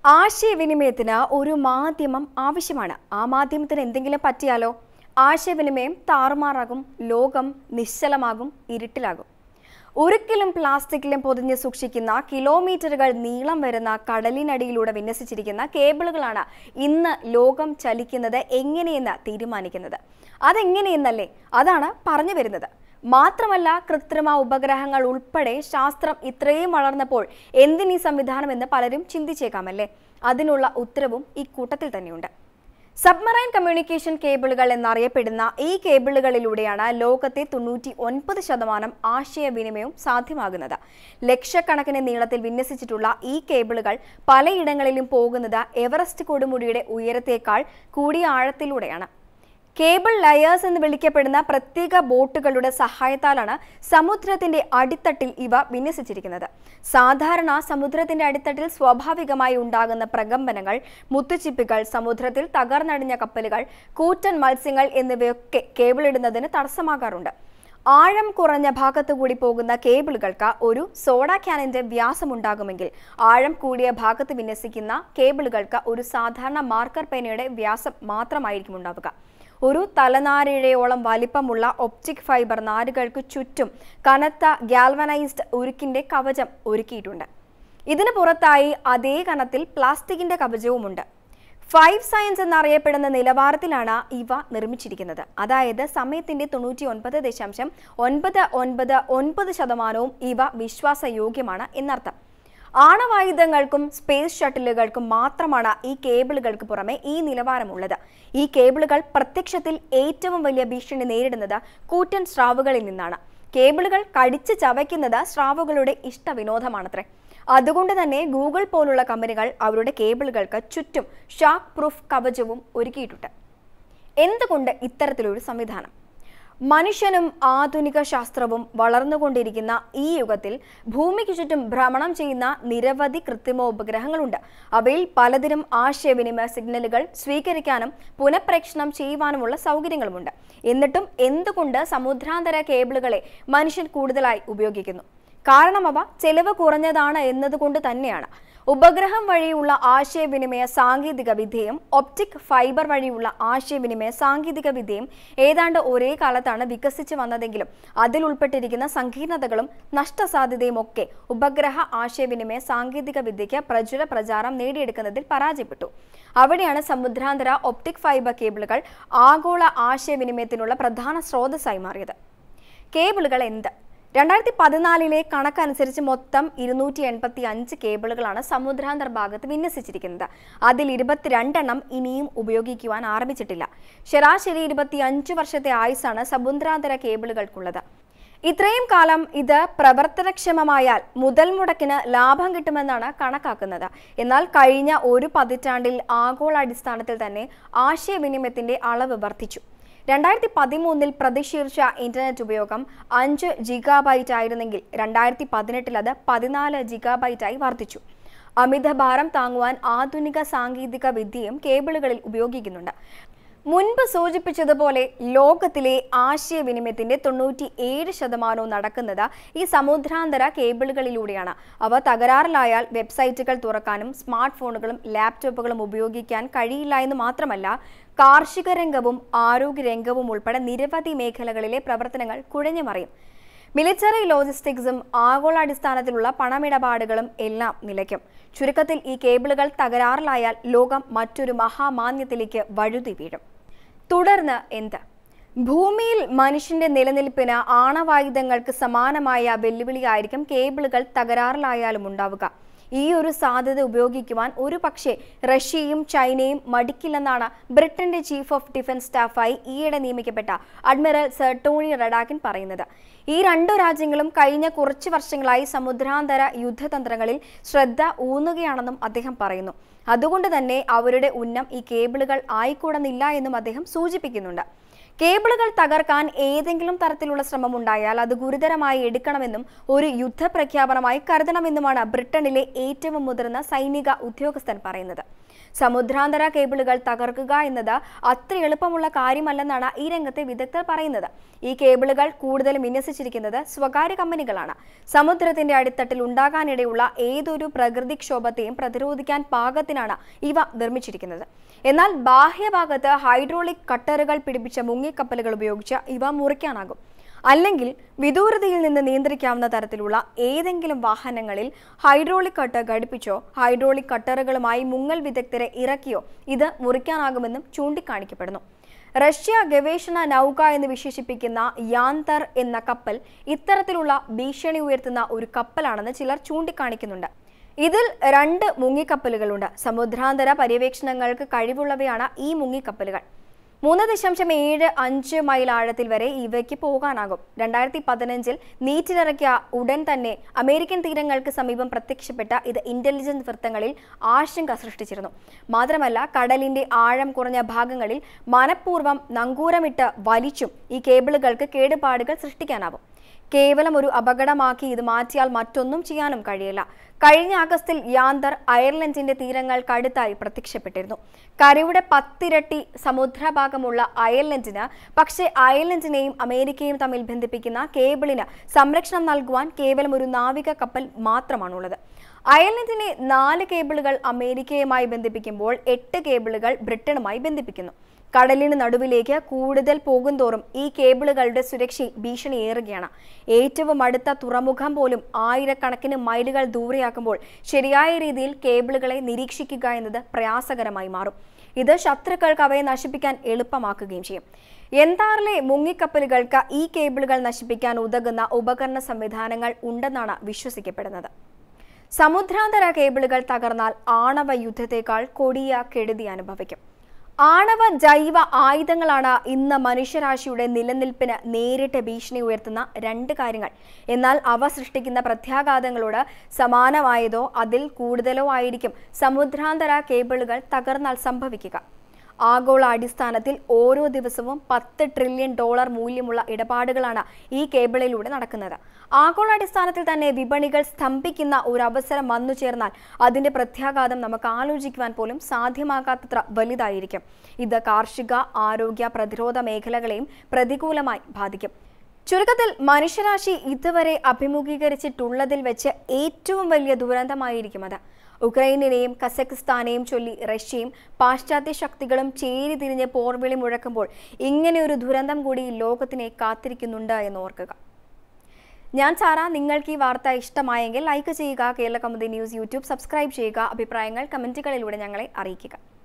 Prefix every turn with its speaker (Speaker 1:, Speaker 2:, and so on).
Speaker 1: ആശയവിനിമയത്തിന് ഒരു മാധ്യമം ആവശ്യമാണ് ആ മാധ്യമത്തിന് എന്തെങ്കിലും പറ്റിയാലോ ആശയവിനിമയം താറുമാറാകും ലോകം നിശ്ചലമാകും ഇരുട്ടിലാകും ഒരിക്കലും പ്ലാസ്റ്റിക്കിലും പൊതിഞ്ഞ് സൂക്ഷിക്കുന്ന കിലോമീറ്ററുകൾ നീളം വരുന്ന കടലിനടിയിലൂടെ വിന്യസിച്ചിരിക്കുന്ന കേബിളുകളാണ് ഇന്ന് ലോകം ചലിക്കുന്നത് എങ്ങനെയെന്ന് തീരുമാനിക്കുന്നത് അതെങ്ങനെയെന്നല്ലേ അതാണ് പറഞ്ഞു വരുന്നത് മാത്രമല്ല കൃത്രിമ ഉപഗ്രഹങ്ങൾ ഉൾപ്പെടെ ശാസ്ത്രം ഇത്രയും വളർന്നപ്പോൾ എന്തിനീ സംവിധാനം എന്ന് പലരും ചിന്തിച്ചേക്കാമല്ലേ അതിനുള്ള ഉത്തരവും ഈ കൂട്ടത്തിൽ തന്നെയുണ്ട് സബ്മറൈൻ കമ്മ്യൂണിക്കേഷൻ കേബിളുകൾ എന്നറിയപ്പെടുന്ന ഈ കേബിളുകളിലൂടെയാണ് ലോകത്തെ തൊണ്ണൂറ്റി ഒൻപത് ശതമാനം ആശയവിനിമയവും സാധ്യമാകുന്നത് ലക്ഷക്കണക്കിന് നീളത്തിൽ വിന്യസിച്ചിട്ടുള്ള ഈ കേബിളുകൾ പലയിടങ്ങളിലും പോകുന്നത് എവറസ്റ്റ് കൊടുമുടിയുടെ ഉയരത്തേക്കാൾ കൂടിയ ആഴത്തിലൂടെയാണ് കേബിൾ ലയേഴ്സ് എന്ന് വിളിക്കപ്പെടുന്ന പ്രത്യേക ബോട്ടുകളുടെ സഹായത്താലാണ് സമുദ്രത്തിന്റെ അടിത്തട്ടിൽ ഇവ വിന്യസിച്ചിരിക്കുന്നത് സാധാരണ സമുദ്രത്തിന്റെ അടിത്തട്ടിൽ സ്വാഭാവികമായി ഉണ്ടാകുന്ന പ്രകമ്പനങ്ങൾ മുത്തുച്ചിപ്പികൾ സമുദ്രത്തിൽ തകർന്നടിഞ്ഞ കപ്പലുകൾ കൂറ്റൻ മത്സ്യങ്ങൾ എന്നിവയൊക്കെ കേബിൾ ഇടുന്നതിന് തടസ്സമാകാറുണ്ട് ആഴം കുറഞ്ഞ ഭാഗത്തു കൂടി പോകുന്ന കേബിളുകൾക്ക് ഒരു സോഡ ക്യാനിന്റെ വ്യാസമുണ്ടാകുമെങ്കിൽ ആഴം കൂടിയ ഭാഗത്ത് വിന്യസിക്കുന്ന കേബിളുകൾക്ക് ഒരു സാധാരണ മാർക്കർ പേനയുടെ വ്യാസം മാത്രമായിരിക്കും ഉണ്ടാവുക ഒരു തലനാരിഴയോളം വലിപ്പമുള്ള ഒപ്റ്റിക് ഫൈബർ നാരുകൾക്ക് ചുറ്റും കനത്ത ഗാൽവനൈസ്ഡ് ഉരുക്കിന്റെ കവചം ഒരുക്കിയിട്ടുണ്ട് ഇതിന് പുറത്തായി അതേ കനത്തിൽ പ്ലാസ്റ്റിക്കിന്റെ കവചവുമുണ്ട് ഫൈവ് സയൻസ് എന്നറിയപ്പെടുന്ന നിലവാരത്തിലാണ് ഇവ നിർമ്മിച്ചിരിക്കുന്നത് അതായത് സമയത്തിന്റെ തൊണ്ണൂറ്റി ഒൻപത് ദശാംശം ഒൻപത് ഒൻപത് ഒൻപത് ശതമാനവും ഇവ വിശ്വാസയോഗ്യമാണ് എന്നർത്ഥം ആണവായുധങ്ങൾക്കും സ്പേസ് ഷട്ടിലുകൾക്കും മാത്രമാണ് ഈ കേബിളുകൾക്ക് പുറമെ ഈ നിലവാരമുള്ളത് ഈ കേബിളുകൾ പ്രത്യക്ഷത്തിൽ ഏറ്റവും വലിയ ഭീഷണി നേരിടുന്നത് കൂറ്റൻ സ്രാവുകളിൽ നിന്നാണ് കേബിളുകൾ കടിച്ച് ചവയ്ക്കുന്നത് സ്രാവുകളുടെ ഇഷ്ടവിനോദമാണത്രേ അതുകൊണ്ട് തന്നെ ഗൂഗിൾ പോലുള്ള കമ്പനികൾ അവരുടെ കേബിളുകൾക്ക് ചുറ്റും ഷാക്ക് പ്രൂഫ് കവചവും ഒരുക്കിയിട്ടുണ്ട് എന്തുകൊണ്ട് ഇത്തരത്തിലൊരു സംവിധാനം മനുഷ്യനും ആധുനിക ശാസ്ത്രവും വളർന്നുകൊണ്ടിരിക്കുന്ന ഈ യുഗത്തിൽ ഭൂമിക്ക് ചുറ്റും ഭ്രമണം ചെയ്യുന്ന നിരവധി കൃത്രിമ ഉപഗ്രഹങ്ങളുണ്ട് അവയിൽ പലതിനും ആശയവിനിമയ സിഗ്നലുകൾ സ്വീകരിക്കാനും പുനഃപ്രേക്ഷണം ചെയ്യുവാനുമുള്ള സൗകര്യങ്ങളുമുണ്ട് എന്നിട്ടും എന്തുകൊണ്ട് സമുദ്രാന്തര കേബിളുകളെ മനുഷ്യൻ കൂടുതലായി ഉപയോഗിക്കുന്നു കാരണം അവ ചെലവ് കുറഞ്ഞതാണ് എന്നതുകൊണ്ട് തന്നെയാണ് ഉപഗ്രഹം വഴിയുള്ള ആശയവിനിമയ സാങ്കേതിക വിദ്യയും ഒപ്റ്റിക് ഫൈബർ വഴിയുള്ള ആശയവിനിമയ സാങ്കേതിക വിദ്യയും ഏതാണ്ട് ഒരേ കാലത്താണ് വികസിച്ചു വന്നതെങ്കിലും അതിൽ ഉൾപ്പെട്ടിരിക്കുന്ന സങ്കീർണതകളും നഷ്ടസാധ്യതയും ഒക്കെ ഉപഗ്രഹ ആശയവിനിമയ സാങ്കേതിക വിദ്യയ്ക്ക് പ്രചുര പ്രചാരം നേടിയെടുക്കുന്നതിൽ പരാജയപ്പെട്ടു അവിടെയാണ് സമുദ്രാന്തര ഒപ്റ്റിക് ഫൈബർ കേബിളുകൾ ആഗോള ആശയവിനിമയത്തിനുള്ള പ്രധാന സ്രോതസ്സായി മാറിയത് കേബിളുകൾ എന്ത് രണ്ടായിരത്തി പതിനാലിലെ കണക്കനുസരിച്ച് മൊത്തം ഇരുന്നൂറ്റി എൺപത്തി അഞ്ച് കേബിളുകളാണ് സമുദ്രാന്തർ ഭാഗത്ത് വിന്യസിച്ചിരിക്കുന്നത് അതിൽ ഇരുപത്തിരണ്ടെണ്ണം ഇനിയും ഉപയോഗിക്കുവാൻ ആരംഭിച്ചിട്ടില്ല ശരാശരി ഇരുപത്തി അഞ്ച് വർഷത്തെ ആയുസാണ് സമുദ്രാന്തര കേബിളുകൾക്കുള്ളത് ഇത്രയും കാലം ഇത് പ്രവർത്തനക്ഷമമായാൽ മുതൽ മുടക്കിന് ലാഭം കിട്ടുമെന്നാണ് കണക്കാക്കുന്നത് എന്നാൽ കഴിഞ്ഞ ഒരു പതിറ്റാണ്ടിൽ ആഗോളാടിസ്ഥാനത്തിൽ തന്നെ ആശയവിനിമയത്തിന്റെ അളവ് വർദ്ധിച്ചു രണ്ടായിരത്തി പതിമൂന്നിൽ പ്രതിശീർഷ ഇന്റർനെറ്റ് ഉപയോഗം അഞ്ച് ജിഗാബൈറ്റ് ആയിരുന്നെങ്കിൽ രണ്ടായിരത്തി പതിനെട്ടിൽ അത് പതിനാല് ജിഗാബൈറ്റായി വർദ്ധിച്ചു അമിതഭാരം താങ്ങുവാൻ ആധുനിക സാങ്കേതിക വിദ്യയും കേബിളുകളിൽ ഉപയോഗിക്കുന്നുണ്ട് മുൻപ് സൂചിപ്പിച്ചതുപോലെ ലോകത്തിലെ ആശയവിനിമയത്തിന്റെ തൊണ്ണൂറ്റി ഏഴ് ശതമാനവും നടക്കുന്നത് ഈ സമുദ്രാന്തര കേബിളുകളിലൂടെയാണ് അവ തകരാറിലായാൽ വെബ്സൈറ്റുകൾ തുറക്കാനും സ്മാർട്ട് ഫോണുകളും ലാപ്ടോപ്പുകളും ഉപയോഗിക്കാൻ കഴിയില്ല എന്ന് മാത്രമല്ല കാർഷിക രംഗവും ആരോഗ്യ രംഗവും ഉൾപ്പെടെ നിരവധി മേഖലകളിലെ പ്രവർത്തനങ്ങൾ കുഴഞ്ഞു മറിയും മിലിറ്ററി ലോജിസ്റ്റിക്സും ആഗോളാടിസ്ഥാനത്തിലുള്ള പണമിടപാടുകളും എല്ലാം നിലയ്ക്കും ചുരുക്കത്തിൽ ഈ കേബിളുകൾ തകരാറിലായാൽ ലോകം മറ്റൊരു മഹാമാന്യത്തിലേക്ക് വഴുതി വീഴും തുടർന്ന് എന്ത് ഭൂമിയിൽ മനുഷ്യന്റെ നിലനിൽപ്പിന് ആണവായുധങ്ങൾക്ക് സമാനമായ വെല്ലുവിളിയായിരിക്കും കേബിളുകൾ തകരാറിലായാലും ഉണ്ടാവുക ഈ ഒരു സാധ്യത ഉപയോഗിക്കുവാൻ ഒരു പക്ഷേ റഷ്യയും ചൈനയും മടിക്കില്ലെന്നാണ് ബ്രിട്ടന്റെ ചീഫ് ഓഫ് ഡിഫൻസ് സ്റ്റാഫായി ഈയിടെ നിയമിക്കപ്പെട്ട അഡ്മിറൽ സർ ടോണി റഡാക്കിൻ പറയുന്നത് ഈ രണ്ടു രാജ്യങ്ങളും കഴിഞ്ഞ കുറച്ച് വർഷങ്ങളായി സമുദ്രാന്തര യുദ്ധതന്ത്രങ്ങളിൽ ശ്രദ്ധ ഊന്നുകയാണെന്നും അദ്ദേഹം പറയുന്നു അതുകൊണ്ട് തന്നെ അവരുടെ ഉന്നം ഈ കേബിളുകൾ ആയിക്കൂടുന്നില്ല എന്നും അദ്ദേഹം സൂചിപ്പിക്കുന്നുണ്ട് കേബിളുകൾ തകർക്കാൻ ഏതെങ്കിലും തരത്തിലുള്ള ശ്രമം ഉണ്ടായാൽ അത് ഗുരുതരമായി എടുക്കണമെന്നും ഒരു യുദ്ധപ്രഖ്യാപനമായി കരുതണമെന്നുമാണ് ബ്രിട്ടനിലെ ഏറ്റവും മുതിർന്ന സൈനിക ഉദ്യോഗസ്ഥൻ പറയുന്നത് സമുദ്രാന്തര കേബിളുകൾ തകർക്കുക എന്നത് അത്ര എളുപ്പമുള്ള കാര്യമല്ലെന്നാണ് ഈ രംഗത്തെ വിദഗ്ധർ പറയുന്നത് ഈ കേബിളുകൾ കൂടുതലും വിന്യസിച്ചിരിക്കുന്നത് സ്വകാര്യ കമ്പനികളാണ് സമുദ്രത്തിന്റെ അടിത്തട്ടിൽ ഉണ്ടാകാനിടയുള്ള ഏതൊരു പ്രകൃതിക്ഷോഭത്തെയും പ്രതിരോധിക്കാൻ പാകത്തിനാണ് ഇവ നിർമ്മിച്ചിരിക്കുന്നത് എന്നാൽ ബാഹ്യഭാഗത്ത് ഹൈഡ്രോളിക് കട്ടറുകൾ പിടിപ്പിച്ച മുങ്ങിക്കപ്പലുകൾ ഉപയോഗിച്ച് ഇവ മുറിക്കാനാകും അല്ലെങ്കിൽ വിദൂരതയിൽ നിന്ന് നിയന്ത്രിക്കാവുന്ന തരത്തിലുള്ള ഏതെങ്കിലും വാഹനങ്ങളിൽ ഹൈഡ്രോളിക് കട്ടർ ഘടിപ്പിച്ചോ ഹൈഡ്രോളിക് കട്ടറുകളുമായി മുങ്ങൽ വിദഗ്ധരെ ഇറക്കിയോ ഇത് മുറിക്കാനാകുമെന്നും ചൂണ്ടിക്കാണിക്കപ്പെടുന്നു റഷ്യ ഗവേഷണ നൗക എന്ന് വിശേഷിപ്പിക്കുന്ന യാന്തർ എന്ന കപ്പൽ ഇത്തരത്തിലുള്ള ഭീഷണി ഉയർത്തുന്ന ഒരു കപ്പലാണെന്ന് ചിലർ ചൂണ്ടിക്കാണിക്കുന്നുണ്ട് ഇതിൽ രണ്ട് മുങ്ങിക്കപ്പലുകളുണ്ട് സമുദ്രാന്തര പര്യവേക്ഷണങ്ങൾക്ക് കഴിവുള്ളവയാണ് ഈ മുങ്ങിക്കപ്പലുകൾ മൂന്ന് ദശാംശം ഏഴ് അഞ്ച് മൈൽ ആഴത്തിൽ വരെ ഇവയ്ക്ക് പോകാനാകും രണ്ടായിരത്തി പതിനഞ്ചിൽ നീറ്റിലിറക്കിയ ഉടൻ തന്നെ അമേരിക്കൻ തീരങ്ങൾക്ക് സമീപം പ്രത്യക്ഷപ്പെട്ട ഇത് ഇന്റലിജൻസ് വൃത്തങ്ങളിൽ ആശങ്ക സൃഷ്ടിച്ചിരുന്നു മാത്രമല്ല കടലിന്റെ ആഴം കുറഞ്ഞ ഭാഗങ്ങളിൽ മനഃപൂർവ്വം നങ്കൂരമിട്ട് വലിച്ചും ഈ കേബിളുകൾക്ക് കേടുപാടുകൾ സൃഷ്ടിക്കാനാവും കേവലം ഒരു അപകടമാക്കി ഇത് മാറ്റിയാൽ മറ്റൊന്നും ചെയ്യാനും കഴിയില്ല കഴിഞ്ഞ ആഗസ്റ്റിൽ യാന്തർ അയർലൻഡിന്റെ തീരങ്ങൾക്കടുത്തായി പ്രത്യക്ഷപ്പെട്ടിരുന്നു കരയുടെ പത്തിരട്ടി സമുദ്രഭാഗമുള്ള അയർലൻഡിന് പക്ഷേ അയർലൻഡിനെയും അമേരിക്കയും തമ്മിൽ ബന്ധിപ്പിക്കുന്ന കേബിളിന് സംരക്ഷണം നൽകുവാൻ കേവലം ഒരു നാവിക കപ്പൽ മാത്രമാണുള്ളത് അയർലൻഡിനെ നാല് കേബിളുകൾ അമേരിക്കയുമായി ബന്ധിപ്പിക്കുമ്പോൾ എട്ട് കേബിളുകൾ ബ്രിട്ടനുമായി ബന്ധിപ്പിക്കുന്നു കടലിന് നടുവിലേക്ക് കൂടുതൽ പോകുന്തോറും ഈ കേബിളുകളുടെ സുരക്ഷയിൽ ഭീഷണിയേറുകയാണ് ഏറ്റവും അടുത്ത തുറമുഖം പോലും ആയിരക്കണക്കിന് മൈലുകൾ ദൂരെയാക്കുമ്പോൾ ശരിയായ രീതിയിൽ കേബിളുകളെ നിരീക്ഷിക്കുക എന്നത് പ്രയാസകരമായി മാറും ഇത് ശത്രുക്കൾക്ക് അവയെ നശിപ്പിക്കാൻ എളുപ്പമാക്കുകയും ചെയ്യും എന്താറിലെ മുങ്ങിക്കപ്പലുകൾക്ക് ഈ കേബിളുകൾ നശിപ്പിക്കാൻ ഉതകുന്ന ഉപകരണ സംവിധാനങ്ങൾ ഉണ്ടെന്നാണ് വിശ്വസിക്കപ്പെടുന്നത് സമുദ്രാന്തര കേബിളുകൾ തകർന്നാൽ ആണവ യുദ്ധത്തേക്കാൾ കൊടിയ കെടുതി അനുഭവിക്കും ആണവ ജൈവ ആയുധങ്ങളാണ് ഇന്ന് മനുഷ്യരാശിയുടെ നിലനിൽപ്പിന് നേരിട്ട് ഭീഷണി ഉയർത്തുന്ന രണ്ട് കാര്യങ്ങൾ എന്നാൽ അവ സൃഷ്ടിക്കുന്ന പ്രത്യാഘാതങ്ങളോട് സമാനമായതോ അതിൽ കൂടുതലോ ആയിരിക്കും സമുദ്രാന്തര കേബിളുകൾ തകർന്നാൽ സംഭവിക്കുക ആഗോള അടിസ്ഥാനത്തിൽ ഓരോ ദിവസവും പത്ത് ട്രില്യൺ ഡോളർ മൂല്യമുള്ള ഇടപാടുകളാണ് ഈ കേബിളിലൂടെ നടക്കുന്നത് ആഗോള അടിസ്ഥാനത്തിൽ തന്നെ വിപണികൾ സ്തംഭിക്കുന്ന ഒരു അവസരം വന്നു ചേർന്നാൽ അതിന്റെ പ്രത്യാഘാതം നമുക്ക് ആലോചിക്കുവാൻ പോലും സാധ്യമാകാത്തത്ര വലുതായിരിക്കും ഇത് കാർഷിക ആരോഗ്യ പ്രതിരോധ മേഖലകളെയും പ്രതികൂലമായി ബാധിക്കും ചുരുക്കത്തിൽ മനുഷ്യരാശി ഇതുവരെ അഭിമുഖീകരിച്ചിട്ടുള്ളതിൽ വെച്ച് ഏറ്റവും വലിയ ദുരന്തമായിരിക്കും അത് ഉക്രൈനിനെയും കസക്കിസ്ഥാനെയും ചൊല്ലി റഷ്യയും പാശ്ചാത്യ ശക്തികളും ചേരി തിരിഞ്ഞ് പോർവിളി മുഴക്കുമ്പോൾ ഇങ്ങനെയൊരു ദുരന്തം കൂടി ലോകത്തിനെ കാത്തിരിക്കുന്നുണ്ട് എന്ന് ഓർക്കുക ഞാൻ സാറ നിങ്ങൾക്ക് ഈ വാർത്ത ഇഷ്ടമായെങ്കിൽ ലൈക്ക് ചെയ്യുക Kerala Kaumudi news YouTube subscribe ചെയ്യുക അഭിപ്രായങ്ങൾ കമൻറ്റുകളിലൂടെ ഞങ്ങളെ അറിയിക്കുക